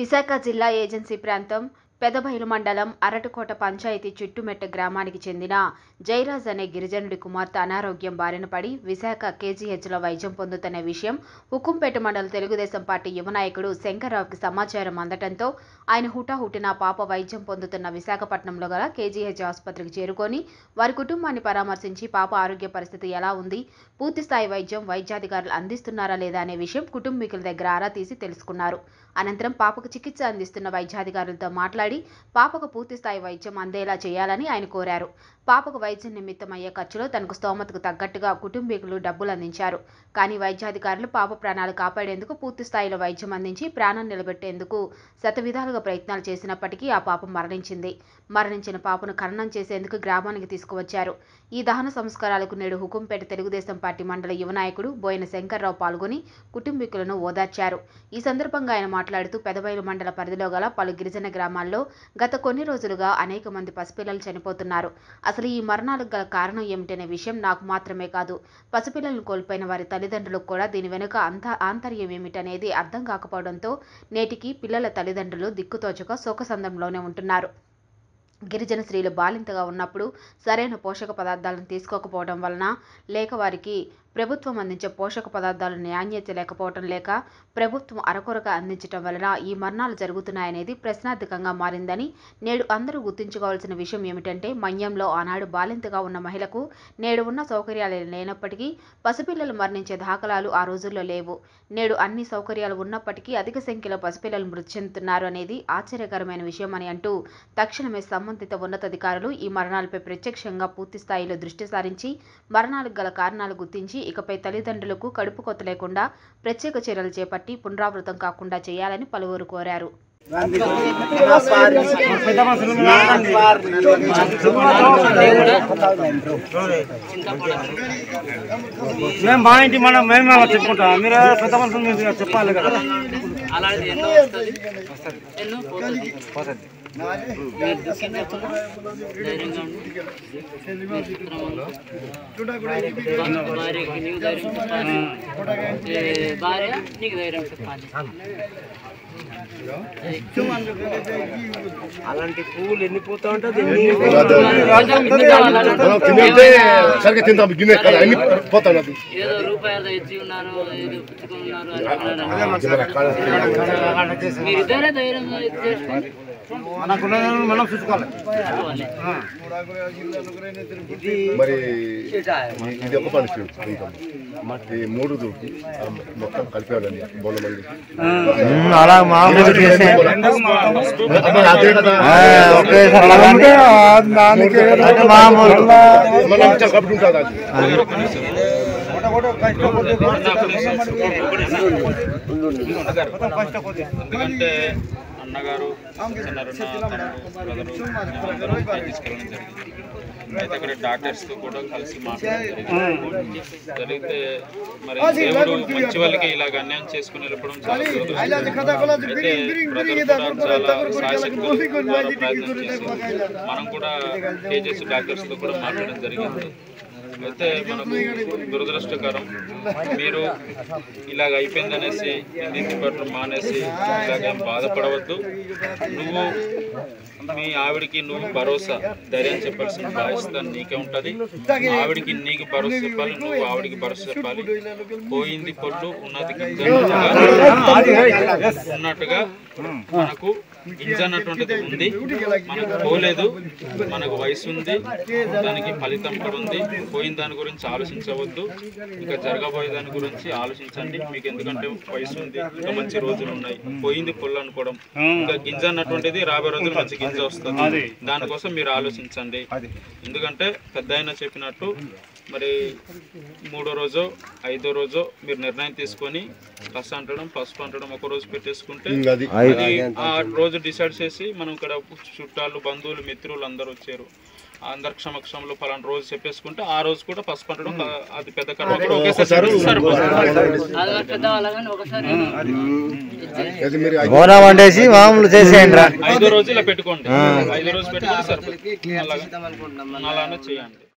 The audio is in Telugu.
విశాఖ జిల్లా ఏజెన్సీ ప్రాంతం పెదబయలు మండలం అరటకోట పంచాయతీ చుట్టుమెట్ట గ్రామానికి చెందిన జయరాజ్ అనే గిరిజనుడి కుమార్తె అనారోగ్యం బారిన పడి విశాఖ కేజీహెచ్లో వైద్యం పొందుతున్న విషయం హుకుంపేట మండల తెలుగుదేశం పార్టీ యువ నాయకుడు శంకర్రావుకి సమాచారం అందటంతో ఆయన హుటాహుటిన పాప వైద్యం పొందుతున్న విశాఖపట్నంలో గల కేజీహెచ్ ఆసుపత్రికి చేరుకొని వారి కుటుంబాన్ని పరామర్శించి పాప ఆరోగ్య పరిస్థితి ఎలా ఉంది పూర్తిస్థాయి వైద్యం వైద్యాధికారులు అందిస్తున్నారా లేదా అనే విషయం కుటుంబీకుల దగ్గర ఆరా తీసి తెలుసుకున్నారు అనంతరం పాపకు చికిత్స అందిస్తున్న వైద్యాధికారులతో మాట్లాడి పాపకు పూర్తిస్థాయి వైద్యం అందేలా చేయాలని ఆయన కోరారు పాపకు వైద్యం నిమిత్తం అయ్యే ఖర్చులో తనకు స్తోమతకు తగ్గట్టుగా కుటుంబీకులు డబ్బులు అందించారు కానీ వైద్యాధికారులు పాప ప్రాణాలు కాపాడేందుకు పూర్తి స్థాయిలో వైద్యం అందించి ప్రాణం నిలబెట్టేందుకు శతవిధాలుగా ప్రయత్నాలు చేసినప్పటికీ ఆ పాప మరణించింది మరణించిన పాపను ఖననం చేసేందుకు గ్రామానికి తీసుకువచ్చారు ఈ దహన సంస్కారాలకు నేడు హుకుంపేట తెలుగుదేశం పార్టీ మండల యువ నాయకుడు బోయిన శంకర్రావు పాల్గొని కుటుంబీకులను ఓదార్చారు ఈ సందర్భంగా ఆయన మాట్లాడుతూ పెదబయలు మండల పరిధిలో గల పలు గిరిజన గ్రామాల్లో గత కొన్ని రోజులుగా అనేక మంది పసిపిల్లలు చనిపోతున్నారు అసలు ఈ మరణాలకు గల కారణం ఏమిటనే విషయం నాకు మాత్రమే కాదు పసిపిల్లలను కోల్పోయిన వారి తల్లిదండ్రులకు కూడా దీని వెనుక అంత ఆంతర్యం ఏమిటనేది అర్థం కాకపోవడంతో నేటికి పిల్లల తల్లిదండ్రులు దిక్కుతోచక శోకసందంలోనే ఉంటున్నారు గిరిజన స్త్రీలు బాలింతగా ఉన్నప్పుడు సరైన పోషక పదార్థాలను తీసుకోకపోవడం వలన లేక వారికి ప్రభుత్వం అందించే పోషక పదార్థాలు నాణ్యత లేకపోవడం లేక ప్రభుత్వం అరకొరగా అందించడం వలన ఈ మరణాలు జరుగుతున్నాయనేది ప్రశ్నార్థకంగా మారిందని నేడు అందరూ గుర్తుంచుకోవాల్సిన విషయం ఏమిటంటే మన్యంలో ఆనాడు బాలింతగా ఉన్న మహిళకు నేడు ఉన్న సౌకర్యాలు లేనప్పటికీ పసిపిల్లలు మరణించే దాఖలాలు ఆ రోజుల్లో లేవు నేడు అన్ని సౌకర్యాలు ఉన్నప్పటికీ అధిక సంఖ్యలో పసిపిల్లలు మృతి చెందుతున్నారు అనేది ఆశ్చర్యకరమైన విషయం అని అంటూ తక్షణమే సంబంధిత ఉన్నతాధికారులు ఈ మరణాలపై ప్రత్యక్షంగా పూర్తి స్థాయిలో దృష్టి సారించి మరణాలకు గల కారణాలు గుర్తించి ఇకపై తల్లిదండ్రులకు కడుపు కొత్త లేకుండా ప్రత్యేక చర్యలు చేపట్టి పునరావృతం కాకుండా చేయాలని పలువురు కోరారు మేము మా ఇంటి మనం మేము అలా చెప్పుకుంటాం మీరు పెద్ద మనుషులు మీరు చెప్పాలి కదా అలాంటిది ఎన్నో వస్తుంది ఎన్నో పోతుంది మీరు దుఃఖించకుండా ధైర్యంగా ఉండు. మీ చిత్రములు. భార్యకి నీకు ధైర్యం చెప్పాలి ఏ, భార్య నీకు ధైర్యం చెప్పాలి అలాంటి పువ్వులు ఎన్ని పూతా ఉంటుంది మనం తినేదే సరిగ్గా తింటాం గిన్నె కదా అన్ని పోతాను అది ఏదో రూపాయలు ఇచ్చి ఉన్నారు ఏదో పుచ్చుకొని ఉన్నారు అనుకున్నారు. మీరిద్దరే ధైర్యంగా ఇది చేసుకొని మనకు మనం చూసుకోవాలి చూసుకోవాలి. మరి ఈ- ఇది ఒక పని ఇంకా ఈ మూడు దూకి ఆ మొత్తం కలిపాడండి బోన మంది అలా మామూలు చేసే అదే కదా ఒకేసారి అలాగే అంటే మామూలు మనం ఇచ్చా కాబట్టి ఉంటుంది అది ఎందుకంటే అన్నగారు చిన్నారన్న తమ్ముడు బ్రదరు అందరూ తీసుకెళ్ళడం జరిగింది అయితే అక్కడ డాక్టర్స్ తో కూడా కలిసి మాట్లాడడం జరిగింది. జరిగితే మరి దేవుడు మంచి వాళ్ళకి ఇలాగ అన్యాయం చేసుకుని వెళ్ళడం చాలా దురదృష్టకరం. అయితే బ్రదర్ కూడా చాలా సాయశక్తులు ద్వారా ప్రయత్నం చేసి మనం కూడా కేజెస్ డాక్టర్స్ తో కూడా మాట్లాడడం జరిగింది అయితే మనకు దురదృష్టకరం మీరు ఇలాగ అయిపోయిందనేసి ఇంటింటి పట్ల మానేసి ఇలాగేం బాధపడవద్దు నువ్వు మీ ఆవిడికి నువ్వు భరోసా ధైర్యం చెప్పాల్సిన బాధ్యత నీకే ఉంటది ఆవిడికి నీకు భరోసా చెప్పాలి నువ్వు ఆవిడికి భరోసా చెప్పాలి పోయింది పొల్లు ఉన్నది గింజ అన్నట్టుగా ఉన్నట్టుగా మనకు గింజ అన్నటువంటిది ఉంది మనకు పోలేదు మనకు వయసు ఉంది దానికి ఫలితం కూడా ఉంది పోయిన దాని గురించి ఆలోచించవద్దు ఇంకా జరగబోయే దాని గురించి ఆలోచించండి మీకు ఎందుకంటే వయసు ఉంది ఇంకా మంచి రోజులు ఉన్నాయి పోయింది పొల్లు అనుకోవడం ఇంకా గింజ అన్నటువంటిది రాబోయే రోజులు మంచి గింజ వస్తుంది దానికోసం మీరు ఆలోచించండి ఎందుకంటే పెద్ద ఆయన చెప్పినట్టు మరి మూడో రోజు ఐదో రోజు మీరు నిర్ణయం తీసుకొని రస అంటడం పసుపు అంటడం ఒక రోజు పెట్టేసుకుంటే ఇంకా అది అది ఆ రోజు డిసైడ్ చేసి మనం ఇక్కడ చుట్టాలు బంధువులు మిత్రులు అందరూ వచ్చారు అందరి సమక్షంలో పలానా రోజు చెప్పేసుకుంటే ఆ రోజు కూడా పసుపు అంటడం అది పెద్ద కర్మ కూడా ఒకేసారి సరిపోతుంది అది పెద్ద వాళ్ళగాని ఒకసారి అది మీరు బోనం వండేసి మామూలు చేసేయండి రా ఐదో రోజు ఇలా పెట్టుకోండి ఐదో రోజు పెట్టుకుంటే సరిపోతుంది అలాగా అలానే చేయండి